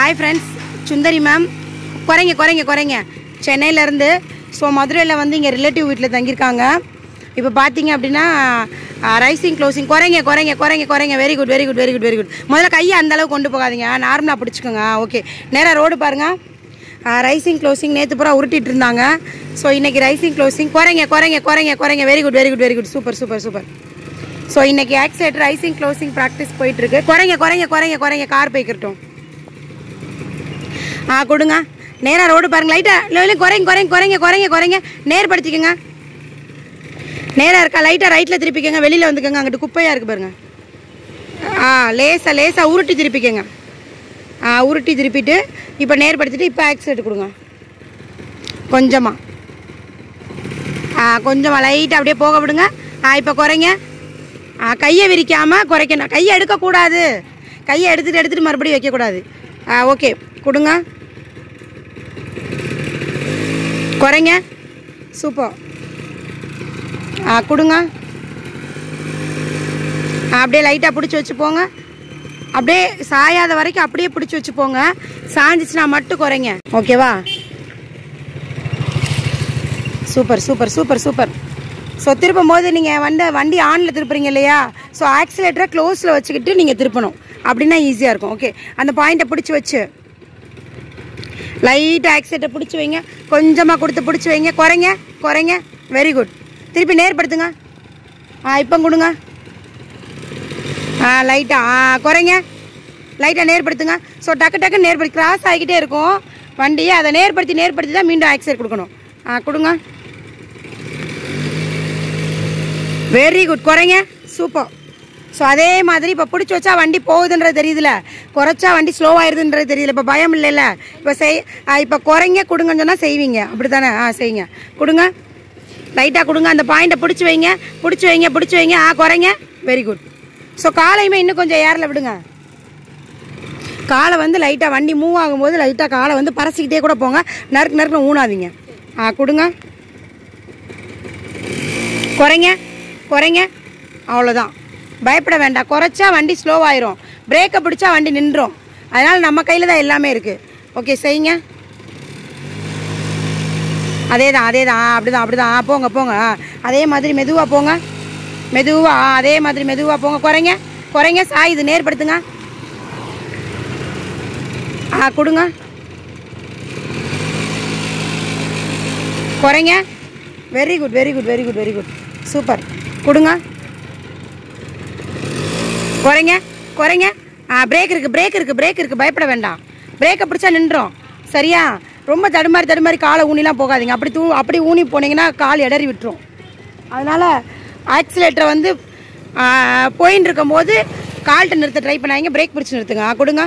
hi friends சுந்தரி ma'am குறைங்க குறைங்க குறைங்க சென்னையிலேருந்து ஸோ மதுரையில் வந்து இங்கே ரிலேட்டிவ் வீட்டில் தங்கியிருக்காங்க இப்போ பார்த்தீங்க அப்படின்னா ரைசிங் க்ளோசிங் குறைங்க குறைங்க குறைங்க குறைங்க very good very good very good very good முதல்ல கையை அந்த அளவுக்கு கொண்டு போகாதீங்க நார்மலாக பிடிச்சிக்கோங்க ஓகே நேராக ரோடு பாருங்கள் ரைசிங் க்ளோசிங் நேற்று பூரா உருட்டிட்டு இருந்தாங்க ஸோ இன்னைக்கு ரைசிங் க்ளோசிங் குறைங்க குறைங்க குறைங்க குறைங்க very good very good very good super super super so இன்னைக்கு ஆக்சிலேட்டர் ரைசிங் க்ளோசிங் ப்ராக்டிஸ் போயிட்டு இருக்கு குறைங்க குறைங்க குறைங்க குறைங்க கார் போய்க்கிட்டோம் ஆ கொடுங்க நேராக ரோடு பாருங்க லைட்டாக இல்லை குறைங்க குறைங்க குறைங்க குறைங்க குறைங்க நேர்படுத்திக்கோங்க நேராக இருக்கா லைட்டாக ரைட்டில் திருப்பிக்கோங்க வெளியில் வந்துக்கோங்க அங்கிட்டு குப்பையாக இருக்குது பாருங்க ஆ லேசாக லேசாக உருட்டி திருப்பிக்கோங்க ஆ உருட்டி திருப்பிட்டு இப்போ நேர்படுத்திட்டு இப்போ ஆக்சிலேட் கொடுங்க கொஞ்சமாக ஆ கொஞ்சமாக லைட்டாக அப்படியே போக விடுங்க ஆ இப்போ குறைங்க ஆ கையை விரிக்காமல் குறைக்கணும் கையை எடுக்கக்கூடாது கையை எடுத்துட்டு எடுத்துட்டு மறுபடியும் வைக்கக்கூடாது ஆ ஓகே கொடுங்க குறைங்க சூப்பர் ஆ கொடுங்க ஆ, அப்படியே லைட்டாக பிடிச்சி வச்சு போங்க அப்படியே சாயாத வரைக்கும் அப்படியே பிடிச்சி வச்சு போங்க சாஞ்சிச்சுனா மட்டும் குறைங்க ஓகேவா super super super super so திருப்பும் போது நீங்கள் வந்து வண்டி ஆனில் திருப்புறீங்க இல்லையா ஸோ ஆக்சிலேட்டரை க்ளோஸில் வச்சுக்கிட்டு நீங்கள் திருப்பணும் அப்படின்னா ஈஸியாக இருக்கும் ஓகே அந்த பாயிண்ட்டை பிடிச்சி வச்சு லைட்டாக ஆக்சிலேட்டரை பிடிச்சி வைங்க கொஞ்சமாக கொடுத்து பிடிச்சி வைங்க குறைங்க குறைங்க வெரி குட் திருப்பி நேர்படுத்துங்க ஆ இப்போ கொடுங்க ஆ லைட்டாக ஆ குறைங்க லைட்டாக நேர்படுத்துங்க ஸோ டக்கு டக்கு நேர்படுத்தி கிராஸ் ஆகிக்கிட்டே இருக்கும் வண்டியை அதை நேர்படுத்தி நேர்படுத்தி தான் மீண்டும் ஆக்சிலேட் கொடுக்கணும் ஆ கொடுங்க வெரி குட் குறைங்க சூப்பர் ஸோ அதே மாதிரி இப்போ பிடிச்சி வச்சா வண்டி போகுதுன்றது தெரியுதுல குறைச்சா வண்டி ஸ்லோவாயிருதுன்றது தெரியல இப்போ பயம் இல்லைல்ல இப்போ செய் ஆ, இப்போ குறைங்க கொடுங்கன்னு சொன்னால் செய்வீங்க அப்படி தானே ஆ செய்யுங்க கொடுங்க லைட்டாக கொடுங்க அந்த பாயிண்ட்டை பிடிச்சி வைங்க பிடிச்சி வைங்க பிடிச்சி வைங்க ஆ குறைங்க வெரி குட் ஸோ காலையுமே இன்னும் கொஞ்சம் ஏரில் விடுங்க காலை வந்து லைட்டாக வண்டி மூவ் ஆகும்போது லைட்டாக காலை வந்து பறசிக்கிட்டே கூட போங்க நறுக்கு நறுக்குன்னு ஊனாதீங்க ஆ கொடுங்க குறைங்க குறைங்க அவ்வளோதான் பயப்பட வேண்டாம் குறைச்சா வண்டி ஸ்லோவாயிரும் பிரேக்கை பிடிச்சா வண்டி நின்றோம் அதனால் நம்ம கையில் தான் எல்லாமே இருக்குது ஓகே செய்யுங்க அதே தான் அதே தான் அப்படி தான் அப்படி தான் ஆ போங்க போங்க ஆ அதே மாதிரி மெதுவாக போங்க மெதுவாக ஆ அதே மாதிரி மெதுவாக போங்க குறைங்க குறைங்க சாயுது நேர்படுத்துங்க ஆ கொடுங்க குறைங்க very good very good very good very good super கொடுங்க குறைங்க குறைங்க ஆ பிரேக் இருக்குது பிரேக் இருக்குது பிரேக் இருக்குது பயப்பட வேண்டாம் பிரேக்கை பிடிச்சா நின்றோம் சரியா ரொம்ப தடுமாறி தடுமாறி காலை ஊனிலாம் போகாதீங்க அப்படி தூ அப்படி ஊனி போனீங்கன்னா கால் இடறி விட்டுரும் அதனால் ஆக்சிலேட்டரை வந்து ஆ, போயின்னு இருக்கும்போது கால்கிட்ட நிறுத்த ட்ரை பண்ணாதீங்க பிரேக் பிடிச்சி நிறுத்துங்க ஆ கொடுங்க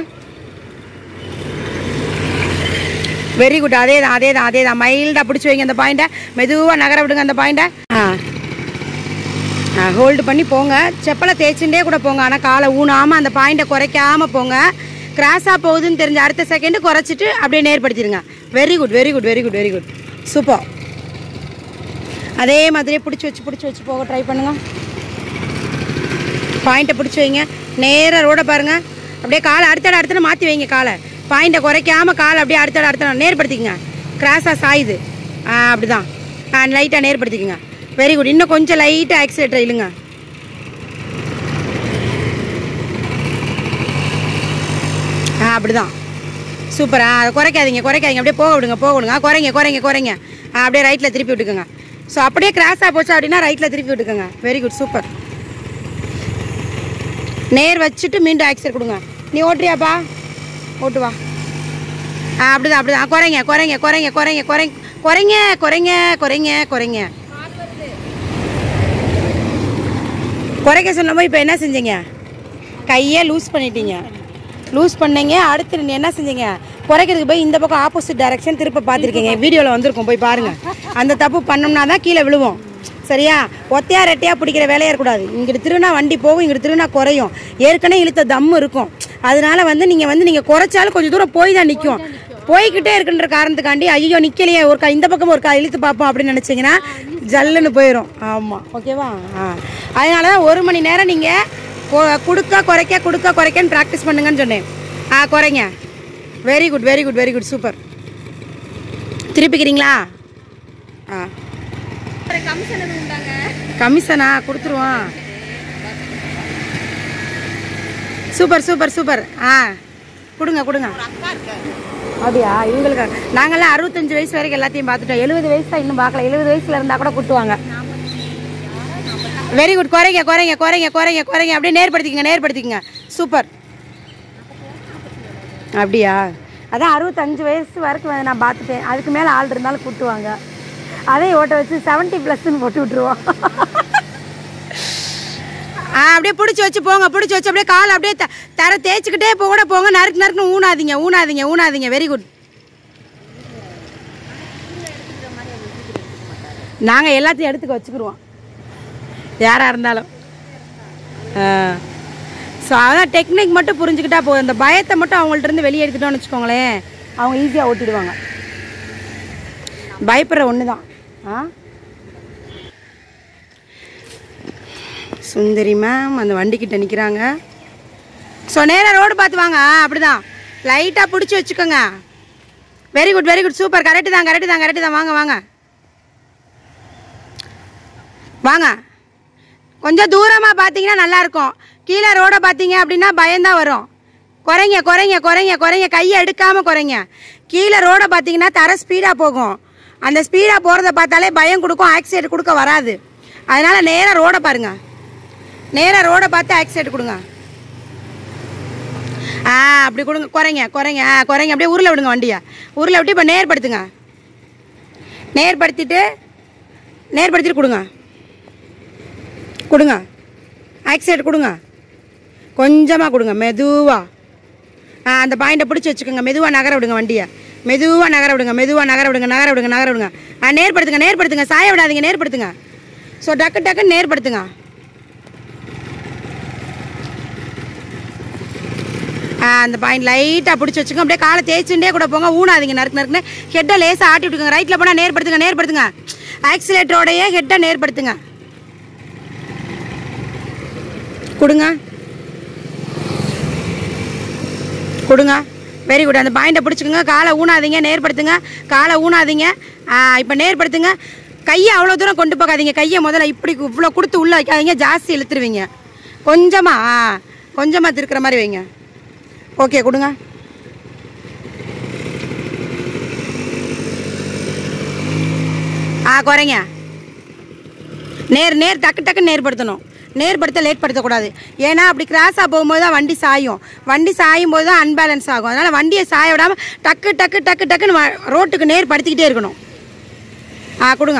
வெரி குட் அதே தான் அதே தான் அதே தான் மைல்டாக பிடிச்சி வைங்க அந்த பாயிண்ட்டை மெதுவாக நகர விடுங்க அந்த பாயிண்ட்டை ஆ ஹோல்டு பண்ணி போங்க செப்பலை தேய்ச்சுட்டே கூட போங்க ஆனால் காலை ஊனாமல் அந்த பாயிண்ட்டை குறைக்காம போங்க கிராஸாக போகுதுன்னு தெரிஞ்ச அடுத்த செகண்டு குறைச்சிட்டு அப்படியே நேர்படுத்திடுங்க very good very good very good very good super அதே மாதிரியே பிடிச்சி வச்சு பிடிச்சி வச்சு போக ட்ரை பண்ணுங்க பாயிண்ட்டை பிடிச்சி வைங்க நேராக ரோடை பாருங்க அப்படியே காலை அடுத்தட அடுத்தட மாற்றி வைங்க காலை பாயிண்ட்டை குறைக்காம காலை அப்படியே அடுத்தட அடுத்தட நேர்படுத்திக்கங்க கிராஸாக சாயுது ஆ அப்படிதான் ஆ லைட்டாக நேர்படுத்திக்கங்க வெரி குட் இன்னும் கொஞ்சம் லைட்டாக ஆக்சிலேட்டர் இழுங்க ஆ அப்படிதான் சூப்பரா அதை குறைக்காதீங்க குறைக்காதீங்க அப்படியே போக விடுங்க போக விடுங்க ஆ, குறைங்க குறைங்க குறைங்க ஆ, அப்படியே ரைட்டில் திருப்பி விட்டுக்கோங்க ஸோ அப்படியே கிராஸாக போச்சு அப்படின்னா ரைட்டில் திருப்பி விட்டுக்கோங்க வெரி குட் சூப்பர் நேர் வச்சுட்டு மீண்டும் ஆக்சிலேட் கொடுங்க நீ ஓட்டுறியாப்பா ஓட்டு வா ஆ அப்படிதான் அப்படிதான் ஆ, குறைங்க குறைங்க குறைங்க குறைங்க குறைங்க குறைங்க குறைங்க குறைங்க குறைங்க குறைக்க சொன்னப்போ இப்போ என்ன செஞ்சீங்க கையை லூஸ் பண்ணிட்டீங்க லூஸ் பண்ணீங்க அடுத்து நீங்க என்ன செஞ்சீங்க குறைக்கிறதுக்கு போய் இந்த பக்கம் ஆப்போசிட் டைரக்ஷன் திருப்ப பார்த்துருக்கீங்க வீடியோவில் வந்திருக்கும் போய் பாருங்க அந்த தப்பு பண்ணோம்னா தான் கீழே விழுவோம் சரியா ஒத்தையா ரெட்டையா பிடிக்கிற வேலையா இருக்கக்கூடாது இங்கிட்டு திருவினா வண்டி போகும் இங்கிட்டு திருவினா குறையும் ஏற்கனவே இழுத்த தம்மு இருக்கும் அதனால வந்து நீங்கள் வந்து நீங்கள் குறைச்சாலும் கொஞ்சம் தூரம் போய் தான் நிற்கும் போய்கிட்டே இருக்குன்ற காரணத்துக்காண்டி ஐயோ நிற்கலையே ஒரு கா இந்த பக்கம் ஒரு கா இழுத்து பார்ப்போம் அப்படின்னு நினச்சிங்கன்னா ஜல்லுன்னு போயிடும் ஆமாம் ஓகேவா ஆ அதனால தான் ஒரு மணி நேரம் நீங்கள் கொடுக்க குறைக்க கொடுக்க குறைக்கன்னு ப்ராக்டிஸ் பண்ணுங்கன்னு சொன்னேன் ஆ குறைங்க very good very good very good super திருப்பிக்கிறீங்களா ஆ கமிஷன் எதுவும் உண்டாங்க கமிஷனா கொடுத்துருவோம் சூப்பர் சூப்பர் சூப்பர் ஆ கொடுங்க கொடுங்க அப்படியா இவங்களுக்கு நாங்கெல்லாம் அறுபத்தஞ்சு வயசு வரைக்கும் எல்லாத்தையும் பார்த்துட்டோம் எழுபது வயசு தான் இன்னும் பார்க்கல எழுபது வயசுல இருந்தால் கூட குட்டுவாங்க வெரி குட் குறைங்க குறைங்க குறைங்க குறைங்க குறைங்க அப்படியே நேர்படுத்திக்கங்க நேர்படுத்திக்கங்க சூப்பர் அப்படியா அதான் அறுபத்தஞ்சு வயசு வரைக்கும் வந்து நான் பார்த்துட்டேன் அதுக்கு மேலே ஆள் இருந்தாலும் கூட்டுவாங்க அதே ஓட்ட வச்சு செவன்ட்டி ப்ளஸ்ன்னு போட்டு விட்ருவோம் ஆ அப்படியே பிடிச்சி வச்சு போங்க பிடிச்சி வச்சு அப்படியே கால் அப்படியே த- தர தேய்ச்சிக்கிட்டே போ கூட போங்க நறுக்கு நறுக்குன்னு ஊனாதீங்க ஊனாதீங்க ஊனாதீங்க வெரி குட் நாங்கள் எல்லாத்தையும் எடுத்துக்க வச்சுக்கிருவோம் யாராக இருந்தாலும் ஸோ அதான் டெக்னிக் மட்டும் புரிஞ்சுக்கிட்டா போதும் இந்த பயத்தை மட்டும் அவங்கள்ட்ட இருந்து வெளியே எடுத்துட்டோம்னு வச்சுக்கோங்களேன் அவங்க ஈஸியாக ஓட்டிடுவாங்க பயப்படுற ஒன்று தான் ஆ சுந்தரி மேம் அந்த வண்டிக்கிட்ட நிற்கிறாங்க ஸோ நேராக ரோடு பார்த்து வாங்க ஆ அப்படிதான் லைட்டாக பிடிச்சி வச்சுக்கோங்க very good very good super correct தான் கரெக்டு தான் கரெக்டு தான் வாங்க வாங்க வாங்க கொஞ்சம் தூரமாக பார்த்தீங்கன்னா நல்லாயிருக்கும் கீழே ரோடை பார்த்தீங்க அப்படின்னா பயம்தான் வரும் குறைங்க குறைங்க குறைங்க குறைங்க கையை எடுக்காமல் குறைங்க கீழே ரோடை பார்த்தீங்கன்னா தர ஸ்பீடாக போகும் அந்த ஸ்பீடாக போகிறத பார்த்தாலே பயம் கொடுக்கும் ஆக்சிடென்ட் கொடுக்க வராது அதனால் நேராக ரோடை பாருங்க நேராக ரோடை பார்த்து ஆக்சிடென்ட் கொடுங்க ஆ அப்படி கொடுங்க குறைங்க குறைங்க ஆ குறைங்க அப்படியே உருளை விடுங்க வண்டியை உருளை விட்டு இப்போ நேர்படுத்துங்க நேர்படுத்திட்டு நேர்படுத்திட்டு கொடுங்க கொடுங்க ஆக்சிடென்ட் கொடுங்க கொஞ்சமாக கொடுங்க மெதுவாக ஆ அந்த பாயிண்டை பிடிச்சி வச்சுக்கோங்க மெதுவாக நகர விடுங்க வண்டியை மெதுவாக நகர விடுங்க மெதுவாக நகர விடுங்க நகர விடுங்க நகர விடுங்க ஆ நேர்படுத்துங்க நேர்படுத்துங்க சாய விடாதீங்க நேர்படுத்துங்க ஸோ டக்கு டக்குன்னு நேர்படுத்துங்க ஆ, அந்த பாயிண்ட் லைட்டாக பிடிச்சி வச்சுங்க அப்படியே காலை தேய்ச்சுட்டே கூட போங்க ஊனாதீங்க நறுக்கு நறுக்குன்னு ஹெட்டை லேசாக ஆட்டி விட்டுங்க ரைட்டில் போனால் நேர்படுத்துங்க நேர்படுத்துங்க ஆக்சிலேட்டரோடையே ஹெட்டை நேர்படுத்துங்க கொடுங்க கொடுங்க வெரி குட் அந்த பாயிண்டை பிடிச்சிக்கோங்க காலை ஊனாதீங்க நேர்படுத்துங்க காலை ஊனாதீங்க இப்போ நேர்படுத்துங்க கையை அவ்வளோ தூரம் கொண்டு போகாதீங்க கையை முதல்ல இப்படி இவ்வளோ கொடுத்து உள்ளே வைக்காதீங்க ஜாஸ்தி இழுத்துருவீங்க கொஞ்சமாக ஆ கொஞ்சமாக திருக்கிற மாதிரி வைங்க ஓகே கொடுங்க ஆ குறைங்க நேர் நேர் டக்கு டக்குன்னு நேர்படுத்தணும் நேர்படுத்த லேட் படுத்தக்கூடாது ஏன்னா அப்படி கிராஸாக போகும்போது தான் வண்டி சாயும் வண்டி சாயும் போது தான் அன்பேலன்ஸ் ஆகும் அதனால் வண்டியை சாய விடாமல் டக்கு டக்கு டக்கு டக்குன்னு வ- ரோட்டுக்கு நேர் படுத்திக்கிட்டே இருக்கணும் ஆ கொடுங்க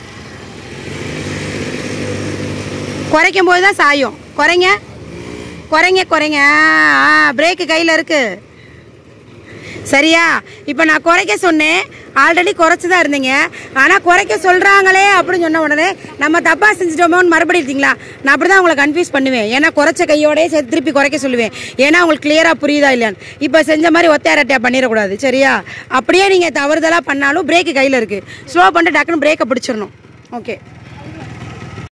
குறைக்கும் போது தான் சாயும் குறைங்க குறைங்க குறைங்க ஆ பிரேக்கு கையில் இருக்குது சரியா இப்போ நான் குறைக்க சொன்னேன் ஆல்ரெடி குறைச்சி தான் இருந்தீங்க ஆனால் குறைக்க சொல்கிறாங்களே அப்படின்னு சொன்ன உடனே நம்ம தப்பாக செஞ்சிட்டோமோன்னு மறுபடியும் இருக்கீங்களா நான் அப்படி தான் உங்களை கன்ஃபியூஸ் பண்ணுவேன் ஏன்னா குறைச்ச கையோடயே சேர்த்து திருப்பி குறைக்க சொல்லுவேன் ஏன்னா உங்களுக்கு கிளியராக புரியுதா இல்லையான்னு இப்போ செஞ்ச மாதிரி ஒத்தையாரட்டையாக பண்ணிடக்கூடாது சரியா அப்படியே நீங்கள் தவறுதலாக பண்ணாலும் பிரேக்கு கையில் இருக்குது ஸ்லோ பண்ணிட்டு டக்குன்னு பிரேக்கை பிடிச்சிடணும் ஓகே